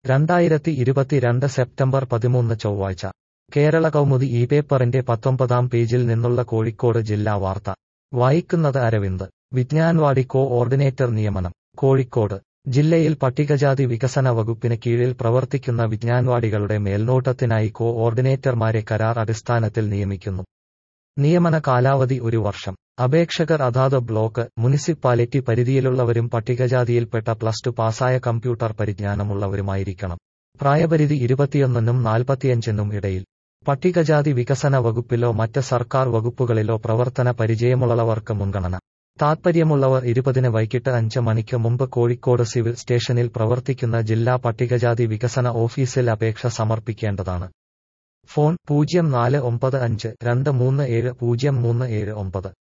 രണ്ടായിരത്തി ഇരുപത്തിരണ്ട് സെപ്റ്റംബർ പതിമൂന്ന് ചൊവ്വാഴ്ച കേരള കൗമുദി ഈ പേപ്പറിന്റെ പത്തൊമ്പതാം പേജിൽ നിന്നുള്ള കോഴിക്കോട് ജില്ലാ വാർത്ത വായിക്കുന്നത് അരവിന്ദ് വിജ്ഞാൻവാടി കോ ഓർഡിനേറ്റർ നിയമനം കോഴിക്കോട് ജില്ലയിൽ പട്ടികജാതി വികസന വകുപ്പിന് കീഴിൽ പ്രവർത്തിക്കുന്ന വിജ്ഞാൻവാടികളുടെ മേൽനോട്ടത്തിനായി കോ ഓർഡിനേറ്റർമാരെ കരാർ അടിസ്ഥാനത്തിൽ നിയമിക്കുന്നു നിയമന കാലാവധി ഒരു വർഷം അപേക്ഷകർ അതാത് ബ്ലോക്ക് മുനിസിപ്പാലിറ്റി പരിധിയിലുള്ളവരും പട്ടികജാതിയിൽപ്പെട്ട പ്ലസ് ടു പാസായ കമ്പ്യൂട്ടർ പരിജ്ഞാനമുള്ളവരുമായിരിക്കണം പ്രായപരിധി ഇരുപത്തിയൊന്നിനും നാൽപ്പത്തിയഞ്ചിനും ഇടയിൽ പട്ടികജാതി വികസന വകുപ്പിലോ മറ്റ് സർക്കാർ വകുപ്പുകളിലോ പ്രവർത്തന പരിചയമുള്ളവർക്ക് മുൻഗണന താത്പര്യമുള്ളവർ ഇരുപതിന് വൈകിട്ട് അഞ്ച് മണിക്ക് മുമ്പ് കോഴിക്കോട് സിവിൽ സ്റ്റേഷനിൽ പ്രവർത്തിക്കുന്ന ജില്ലാ പട്ടികജാതി വികസന ഓഫീസിൽ അപേക്ഷ സമർപ്പിക്കേണ്ടതാണ് ഫോൺ പൂജ്യം നാല് ഒമ്പത് അഞ്ച് രണ്ട് മൂന്ന് ഏഴ് പൂജ്യം മൂന്ന് ഏഴ് ഒമ്പത്